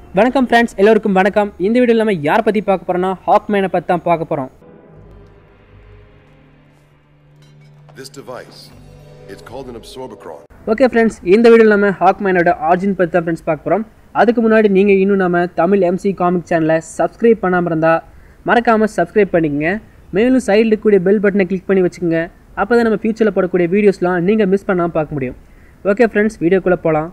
வணக்கம் ஃப்ரெண்ட்ஸ் எல்லோருக்கும் வணக்கம் இந்த வீடியோவில் நம்ம யாரை பற்றி பார்க்க போகிறோம்னா ஹாக்மேனை பற்றி தான் பார்க்க போகிறோம் This device, it's called an absorbicron. Okay friends இந்த வீடியோவில் நம்ம ஹாக்மேனோட ஆர்ஜின் பற்றி தான் ஃப்ரெண்ட்ஸ் பார்க்க போகிறோம் அதுக்கு முன்னாடி நீங்கள் இன்னும் நம்ம தமிழ் எம்சி காமிக் சேனலை சப்ஸ்கிரைப் பண்ணாமல் இருந்தால் மறக்காமல் சப்ஸ்கிரைப் பண்ணிக்கங்க மேலும் சைடில் இருக்கக்கூடிய பெல் பட்டனை கிளிக் பண்ணி வச்சுக்கோங்க அப்போ தான் நம்ம ஃபியூச்சரில் போடக்கூடிய வீடியோஸ்லாம் நீங்கள் மிஸ் பண்ணாமல் பார்க்க முடியும் ஓகே ஃப்ரெண்ட்ஸ் வீடியோக்குள்ளே போகலாம்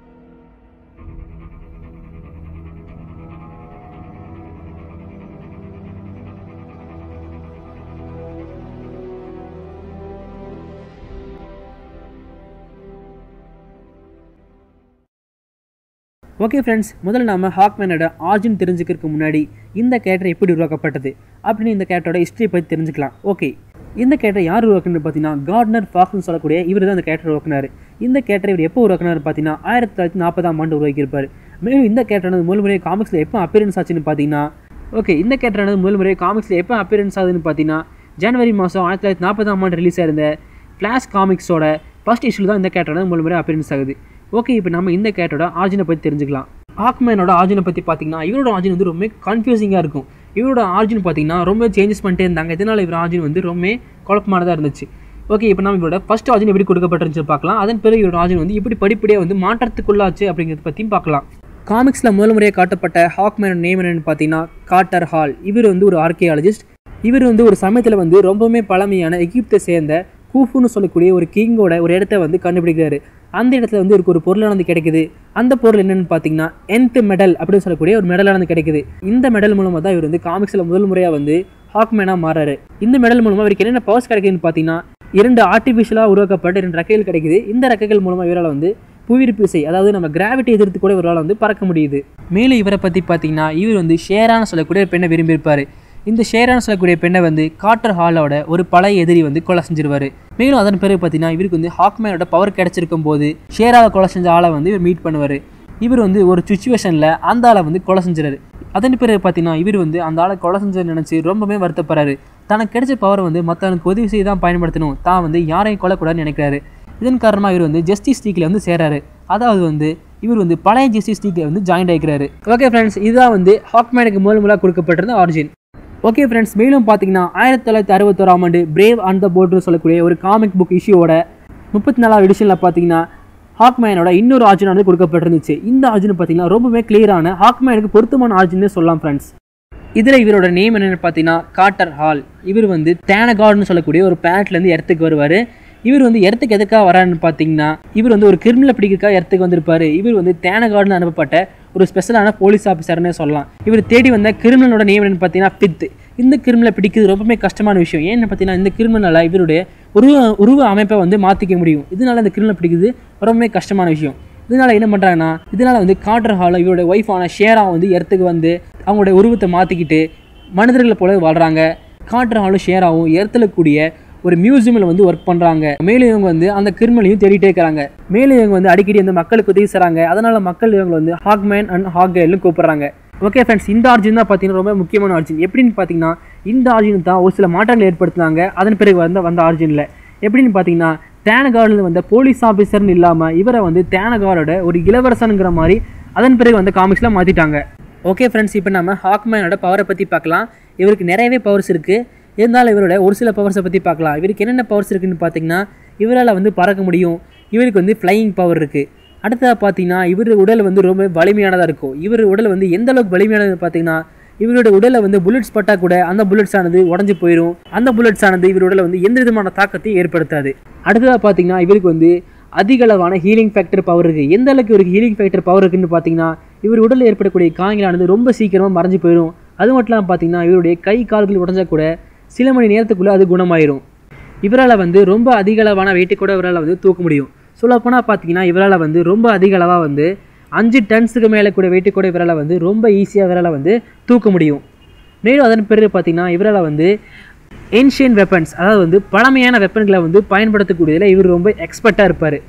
ஓகே ஃப்ரெண்ட்ஸ் முதல்ல நாம ஹாக்மேனோட ஆர்ஜின் தெரிஞ்சுக்கிறதுக்கு முன்னாடி இந்த கேரக்டர் எப்படி உருவாக்கப்பட்டது அப்படின்னு இந்த கேரக்டரோட ஹிஸ்ட்ரி பற்றி தெரிஞ்சுக்கலாம் ஓகே இந்த கேரக்டர் யார் உருவாக்குனது பார்த்தீங்கன்னா கார்ட்னர் ஃபாக்ஸ்னு சொல்லக்கூடிய இவர் தான் இந்த கேரக்டர் உருவாக்குனார் இந்த கேரக்டர் இவர் எப்போ உருவாக்குனார் பார்த்தீங்கன்னா ஆயிரத்தி தொள்ளாயிரத்தி நாற்பதாம் ஆண்டு உருவாக்கியிருப்பார் மேலும் இந்த கேரக்டரானது முதல் முறை காமிக்ஸில் எப்போ அப்பியரன்ஸ் ஆச்சுன்னு பார்த்தீங்கன்னா ஓகே இந்த கேரக்டரானது முதல் முறை காமிக்ஸில் எப்போ அப்பியரன்ஸ் ஆகுதுன்னு பார்த்தீங்கன்னா ஜனவரி மாதம் ஆயிரத்தி தொள்ளாயிரத்தி நாற்பதாம் ஆண்டு ரிலீஸ் ஆயிருந்த ஃப்ளாஷ் காமிக்ஸோட ஃபர்ஸ்ட் இஷ்யூ தான் இந்த கேரக்டரானது முதல் முறை அப்பியரன்ஸ் ஆகுது ஓகே இப்போ நம்ம இந்த கேரக்டரோட ஆர்ஜினை பற்றி தெரிஞ்சுக்கலாம் ஹாக்மேனோட ஆர்ஜினை பற்றி பார்த்தீங்கன்னா இவரோட ஆர்ஜின் வந்து ரொம்ப கன்ஃபியூசிங்காக இருக்கும் இவரோட ஆர்ஜின் பார்த்தீங்கன்னா ரொம்ப சேஞ்சஸ் பண்ணிட்டே இருந்தாங்க இதனால் இவர் ஆர்ஜின் வந்து ரொம்ப குழப்பமானதாக இருந்துச்சு ஓகே இப்போ நம்ம இவரோட ஃபர்ஸ்ட் ஆர்ஜின் எப்படி கொடுக்கப்பட்டிருந்துச்சு பார்க்கலாம் அதன் பிறகு இவரோட ஆர்ஜின் வந்து எப்படி படிப்படியாக வந்து மாற்றத்துக்குள்ளாச்சு அப்படிங்கிறத பற்றியும் பார்க்கலாம் காமிக்ஸில் முதல் முறையாக காட்டப்பட்ட ஹாக்மேனோட நேம் என்னன்னு பார்த்தீங்கன்னா காட்டர் ஹால் இவர் வந்து ஒரு ஆர்கியாலஜிஸ்ட் இவர் வந்து ஒரு சமயத்தில் வந்து ரொம்பவுமே பழமையான எகிப்தை சேர்ந்த கூஃபுன்னு சொல்லக்கூடிய ஒரு கிங்கோட ஒரு இடத்த வந்து கண்டுபிடிக்கிறாரு அந்த இடத்துல வந்து இவருக்கு ஒரு பொருளானது கிடைக்குது அந்த பொருள் என்னன்னு பார்த்தீங்கன்னா nth மெடல் அப்படின்னு சொல்லக்கூடிய ஒரு மெடலானது கிடைக்குது இந்த மெடல் மூலமாக தான் இவர் வந்து காமிக்ஸில் முதல் முறையாக வந்து ஹாக்மேனாக மாறாரு இந்த மெடல் மூலமாக இவருக்கு என்னென்ன பவர்ஸ் கிடைக்குதுன்னு பார்த்தீங்கன்னா இரண்டு ஆர்டிஃபிஷியலாக உருவாக்கப்பட்ட இரண்டு ரெக்கைகள் கிடைக்குது இந்த ரெக்கைகள் மூலமாக இவரால் வந்து புவியீர்ப்பு விசை அதாவது நம்ம கிராவிட்டி எதிர்த்து கூட இவரால் வந்து பறக்க முடியுது மேலும் இவரை பற்றி பார்த்தீங்கன்னா இவர் வந்து ஷேரான்னு சொல்லக்கூடிய ஒரு பெண்ணை விரும்பியிருப்பார் இந்த ஷேரான்னு சொல்லக்கூடிய பெண்ணை வந்து காட்டர் ஹாலோட ஒரு பழைய எதிரி வந்து கொலை செஞ்சிருவாரு மேலும் அதன் பிறகு பார்த்தீங்கன்னா இவருக்கு வந்து ஹாக்மேனோட பவர் கிடைச்சிருக்கும் போது ஷேராவை கொலை செஞ்ச ஆளை வந்து இவர் மீட் பண்ணுவார் இவர் வந்து ஒரு சுச்சுவேஷனில் அந்த ஆளை வந்து கொலை செஞ்சிடாரு அதன் பிறகு பார்த்தீங்கன்னா இவர் வந்து அந்த ஆளை கொலை செஞ்சதை நினச்சி ரொம்பவே வருத்தப்படுறாரு தனக்கு கிடைச்ச பவரை வந்து மற்றவனுக்கு உதவி செய்ய தான் பயன்படுத்தணும் தான் வந்து யாரையும் கொல்லக்கூடாதுன்னு நினைக்கிறாரு இதன் காரணமாக இவர் வந்து ஜஸ்டிஸ் லீக்ல வந்து சேராரு அதாவது வந்து இவர் வந்து பழைய ஜஸ்டிஸ் லீக்ல வந்து ஜாயின் ஆகிக்கிறாரு ஓகே ஃப்ரெண்ட்ஸ் இதுதான் வந்து ஹாக்மேனுக்கு மூலம் மூலம் கொடுக்கப்பட்டிருந்த ஆரிஜின் ஓகே ஃப்ரெண்ட்ஸ் மேலும் பார்த்தீங்கன்னா ஆயிரத்தி தொள்ளாயிரத்தி அறுபத்தோராம் ஆண்டு பிரேவ் ஆன் த போர்ட்னு சொல்லக்கூடிய ஒரு காமிக் புக் இஷ்யூவோட முப்பத்தி நாலாவது எடிஷனில் பார்த்தீங்கன்னா ஹாக்மேனோட இன்னொரு ஆர்ஜின் வந்து கொடுக்கப்பட்டிருந்துச்சு இந்த ஆர்ஜின் பார்த்தீங்கன்னா ரொம்பவே கிளியரான ஹாக்மேனுக்கு பொருத்தமான ஆர்ஜின்னு சொல்லலாம் ஃப்ரெண்ட்ஸ் இதில் இவரோட நேம் என்னென்னு பார்த்தீங்கன்னா காட்டர் ஹால் இவர் வந்து தேனகார்டுன்னு சொல்லக்கூடிய ஒரு பிளானட்லேருந்து இடத்துக்கு வருவார் இவர் வந்து இடத்துக்கு எதுக்காக வரான்னு பார்த்தீங்கன்னா இவர் வந்து ஒரு கிரிமினல் பிடிக்கிறதுக்காக இடத்துக்கு வந்திருப்பாரு இவர் வந்து தேனகார்டுன்னு அனுப்பப்பட்ட ஒரு ஸ்பெஷலான போலீஸ் ஆஃபீஸர்னே சொல்லலாம் இவர் தேடி வந்த கிரிமினலோட நேம் என்னன்னு பார்த்தீங்கன்னா பித் இந்த கிரிமினலை பிடிக்கிறது ரொம்பவே கஷ்டமான விஷயம் ஏன்னு பார்த்தீங்கன்னா இந்த கிரிமினலால் இவருடைய உருவ உருவ அமைப்பை வந்து மாற்றிக்க முடியும் இதனால இந்த கிரிமினல் பிடிக்கிறது ரொம்பவே கஷ்டமான விஷயம் இதனால் என்ன பண்ணுறாங்கன்னா இதனால் வந்து காட்டர் ஹாலில் இவருடைய ஒய்ஃபான ஷேரா வந்து இடத்துக்கு வந்து அவங்களுடைய உருவத்தை மாற்றிக்கிட்டு மனிதர்களை போல வாழ்கிறாங்க காட்டர் ஹாலும் ஷேராவும் இடத்துல கூடிய ஒரு மியூசியமில் வந்து ஒர்க் பண்ணுறாங்க மேலும் இவங்க வந்து அந்த கிரிமினலையும் தேடிட்டே இருக்கிறாங்க மேலும் இவங்க வந்து அடிக்கடி அந்த மக்களுக்கு உதவி செய்கிறாங்க அதனால் மக்கள் இவங்க வந்து ஹாக்மேன் அண்ட் ஹாக்கேல்னு கூப்பிட்றாங்க ஓகே ஃப்ரெண்ட்ஸ் இந்த ஆர்ஜின் தான் பார்த்தீங்கன்னா ரொம்ப முக்கியமான ஆர்ஜின் எப்படின்னு பார்த்தீங்கன்னா இந்த ஆர்ஜின் தான் ஒரு சில மாற்றங்கள் ஏற்படுத்தினாங்க அதன் பிறகு வந்த வந்த ஆர்ஜினில் எப்படின்னு பார்த்தீங்கன்னா தேனகார்டில் வந்த போலீஸ் ஆஃபீஸர்னு இல்லாமல் இவரை வந்து தேனகாரோட ஒரு இளவரசனுங்கிற மாதிரி அதன் பிறகு வந்து காமிக்ஸில் மாற்றிட்டாங்க ஓகே ஃப்ரெண்ட்ஸ் இப்போ நம்ம ஹாக்மேனோட பவரை பற்றி பார்க்கலாம் இவருக்கு நிறையவே பவர்ஸ் இருக்குது இருந்தாலும் இவரோட ஒரு சில பவர்ஸை பற்றி பார்க்கலாம் இவருக்கு என்னென்ன பவர்ஸ் இருக்குன்னு பார்த்தீங்கன்னா இவரால் வந்து பறக்க முடியும் இவருக்கு வந்து ஃப்ளையிங் பவர் இருக்குது அடுத்ததாக பார்த்தீங்கன்னா இவர் உடல் வந்து ரொம்ப வலிமையானதாக இருக்கும் இவர் உடல் வந்து எந்த அளவுக்கு வலிமையானது பார்த்தீங்கன்னா இவரோட உடலை வந்து புல்லட்ஸ் பட்டா கூட அந்த புல்லட்ஸ் ஆனது உடஞ்சி போயிடும் அந்த புல்லட்ஸ் ஆனது இவர் உடலை வந்து எந்த விதமான தாக்கத்தையும் ஏற்படுத்தாது அடுத்ததாக பார்த்தீங்கன்னா இவருக்கு வந்து அதிக அளவான ஹீலிங் ஃபேக்டர் பவர் இருக்குது எந்த அளவுக்கு இவருக்கு ஹீலிங் ஃபேக்டர் பவர் இருக்குன்னு பார்த்தீங்கன்னா இவர் உடலில் ஏற்படக்கூடிய காயங்களானது ரொம்ப சீக்கிரமாக மறைஞ்சு போயிடும் அது மட்டும் இல்லாமல் பார்த்தீங்கன்னா இவருடைய கை கால்கள் உடஞ்சா கூட சில மணி நேரத்துக்குள்ளே அது குணமாயிரும் இவரால் வந்து ரொம்ப அதிக அளவான வெயிட்டை கூட இவரால் வந்து தூக்க முடியும் சொல்லப்போனால் பார்த்தீங்கன்னா இவரால் வந்து ரொம்ப அதிக அளவாக வந்து அஞ்சு டன்ஸுக்கு மேலே கூட வெயிட்டு கூட இவரால் வந்து ரொம்ப ஈஸியாக இவரால் வந்து தூக்க முடியும் மேலும் அதன் பிறகு பார்த்தீங்கன்னா இவரால் வந்து ஏன்ஷியன் வெப்பன்ஸ் அதாவது வந்து பழமையான வெப்பன்களை வந்து பயன்படுத்தக்கூடியதில் இவர் ரொம்ப எக்ஸ்பர்ட்டாக இருப்பார்